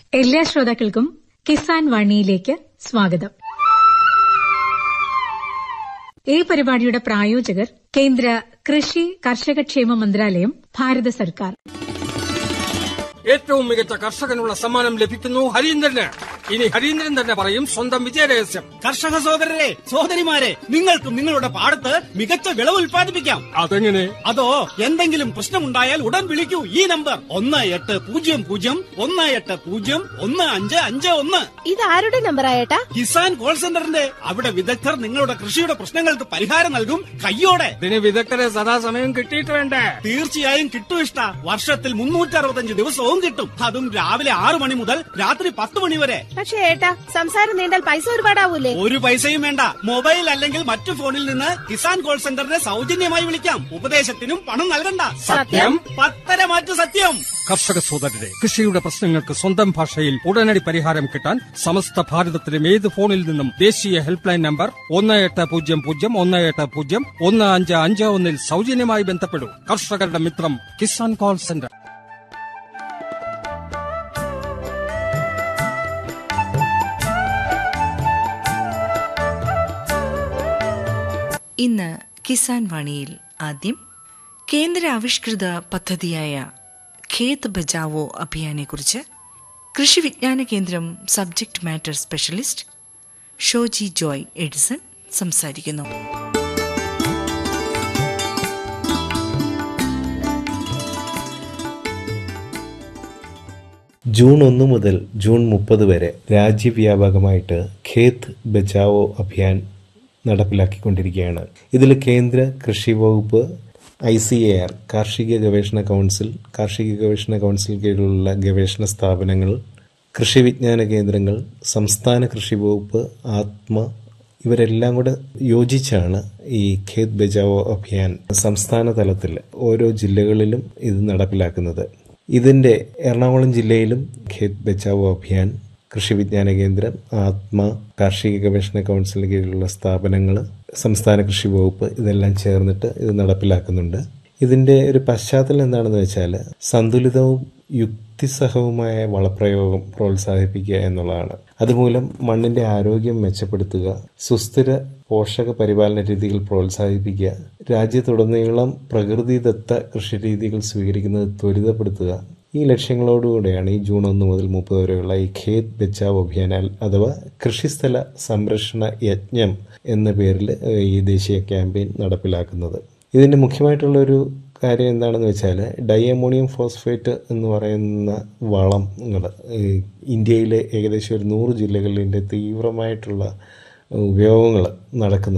എല്ലാ ശ്രോതാക്കൾക്കും കിസാൻ വാണിയിലേക്ക് സ്വാഗതം ഈ പരിപാടിയുടെ പ്രായോജകർ കേന്ദ്ര കൃഷി കർഷകക്ഷേമ മന്ത്രാലയം ഭാരത സർക്കാർ ഏറ്റവും മികച്ച കർഷകനുള്ള സമ്മാനം ലഭിക്കുന്നു ഹരീന്ദ്രന് ഇനി ഹരീന്ദ്രൻ തന്നെ പറയും സ്വന്തം വിജയരഹസ്യം കർഷക സഹോദരരെ സഹോദരിമാരെ നിങ്ങൾക്കും നിങ്ങളുടെ പാടത്ത് മികച്ച വിളവ് ഉൽപ്പാദിപ്പിക്കാം അതെങ്ങനെ അതോ എന്തെങ്കിലും പ്രശ്നമുണ്ടായാൽ ഉടൻ വിളിക്കൂ ഈ നമ്പർ ഒന്ന് എട്ട് പൂജ്യം പൂജ്യം ഒന്ന് എട്ട് പൂജ്യം ഒന്ന് അഞ്ച് അഞ്ച് ഒന്ന് ഇത് ആരുടെ നമ്പറാ ഏട്ടാ കിസാൻ കോൾ സെന്ററിന്റെ അവിടെ വിദഗ്ധർ നിങ്ങളുടെ കൃഷിയുടെ പ്രശ്നങ്ങൾക്ക് പരിഹാരം നൽകും കയ്യോടെ ഇതിന് വിദഗ്ധരെ സദാസമയം കിട്ടിയിട്ട് വേണ്ടേ തീർച്ചയായും കിട്ടും ഇഷ്ട വർഷത്തിൽ മുന്നൂറ്റി അറുപത്തഞ്ച് ദിവസവും കിട്ടും അതും രാവിലെ ആറു മണി മുതൽ രാത്രി പത്ത് മണി വരെ പക്ഷേ ഏട്ടാ സംസാരം നീണ്ടാൽ പൈസ ഒരുപാടാവൂലേ ഒരു പൈസയും വേണ്ട മൊബൈൽ അല്ലെങ്കിൽ മറ്റു ഫോണിൽ നിന്ന് കിസാൻ കോൾ സെന്ററിനെ സൗജന്യമായി വിളിക്കാം ഉപദേശത്തിനും പണം നൽകണ്ട സത്യം? പത്തര മാറ്റു സത്യം കർഷക സോദരരെ കൃഷിയുടെ പ്രശ്നങ്ങൾക്ക് സ്വന്തം ഭാഷയിൽ ഉടനടി പരിഹാരം കിട്ടാൻ സമസ്ത ഭാരതത്തിലും ഏത് ഫോണിൽ നിന്നും ദേശീയ ഹെൽപ്പ് ലൈൻ നമ്പർ ഒന്ന് എട്ട് പൂജ്യം പൂജ്യം ഒന്ന് എട്ട് പൂജ്യം ഒന്ന് അഞ്ച് അഞ്ച് ഒന്നിൽ സൗജന്യമായി ബന്ധപ്പെടൂ കർഷകരുടെ മിത്രം കിസാൻ കോൾ സെന്റർ ഇന്ന് കിസാൻ വാണിയിൽ ആദ്യം കേന്ദ്ര ആവിഷ്കൃത പദ്ധതിയായ ഖേത് Bachao അഭിയാനെക്കുറിച്ച് Krishi Vijnana Kendram subject matter specialist Shoji Joy Edison സംസാരിക്കുന്നു ജൂൺ ഒന്ന് മുതൽ ജൂൺ മുപ്പത് വരെ രാജ്യവ്യാപകമായിട്ട് ഖേത് ബച്ചാവോ അഭിയാൻ നടപ്പിലാക്കിക്കൊണ്ടിരിക്കുകയാണ് ഇതിൽ കേന്ദ്ര കൃഷി വകുപ്പ് ഐ സി എ ആർ കാർഷിക ഗവേഷണ കൗൺസിൽ കാർഷിക ഗവേഷണ കൗൺസിൽ കീഴിലുള്ള ഗവേഷണ സ്ഥാപനങ്ങൾ കൃഷി വിജ്ഞാന കേന്ദ്രങ്ങൾ സംസ്ഥാന കൃഷി വകുപ്പ് ആത്മ ഇവരെല്ലാം കൂടെ യോജിച്ചാണ് ഈ ഖേത് ബച്ചാവോ അഭിയാൻ സംസ്ഥാന തലത്തിൽ ഓരോ ജില്ലകളിലും ഇത് നടപ്പിലാക്കുന്നത് ഇതിന്റെ എറണാകുളം ജില്ലയിലും ഖേത് ബച്ചാവോ അഭിയാൻ കൃഷി വിജ്ഞാന കേന്ദ്രം ആത്മ കാർഷിക ഗവേഷണ കൗൺസിലിന് കീഴിലുള്ള സ്ഥാപനങ്ങൾ സംസ്ഥാന കൃഷി വകുപ്പ് ഇതെല്ലാം ചേർന്നിട്ട് ഇത് നടപ്പിലാക്കുന്നുണ്ട് ഇതിന്റെ ഒരു പശ്ചാത്തലം എന്താണെന്ന് വെച്ചാൽ സന്തുലിതവും യുക്തിസഹവുമായ വളപ്രയോഗം പ്രോത്സാഹിപ്പിക്കുക എന്നുള്ളതാണ് അതുമൂലം മണ്ണിന്റെ ആരോഗ്യം മെച്ചപ്പെടുത്തുക സുസ്ഥിര പോഷക പരിപാലന രീതികൾ പ്രോത്സാഹിപ്പിക്കുക രാജ്യത്തുടനീളം പ്രകൃതിദത്ത കൃഷിരീതികൾ സ്വീകരിക്കുന്നത് ത്വരിതപ്പെടുത്തുക ഈ ലക്ഷ്യങ്ങളോടുകൂടെയാണ് ഈ ജൂൺ ഒന്ന് മുതൽ മുപ്പത് വരെയുള്ള ഈ ഖേത് ബച്ചാവ് അഭിയാൻ അഥവാ കൃഷിസ്ഥല സംരക്ഷണ യജ്ഞം എന്ന പേരിൽ ഈ ദേശീയ ക്യാമ്പയിൻ നടപ്പിലാക്കുന്നത് ഇതിന്റെ മുഖ്യമായിട്ടുള്ള ഒരു കാര്യം എന്താണെന്ന് വെച്ചാൽ ഡൈഅമോണിയം ഫോസ്ഫേറ്റ് എന്ന് പറയുന്ന വളങ്ങൾ ഇന്ത്യയിലെ ഏകദേശം ഒരു നൂറ് ജില്ലകളിൽ ഇതിൻ്റെ തീവ്രമായിട്ടുള്ള ഉപയോഗങ്ങൾ നടക്കുന്നുണ്ട്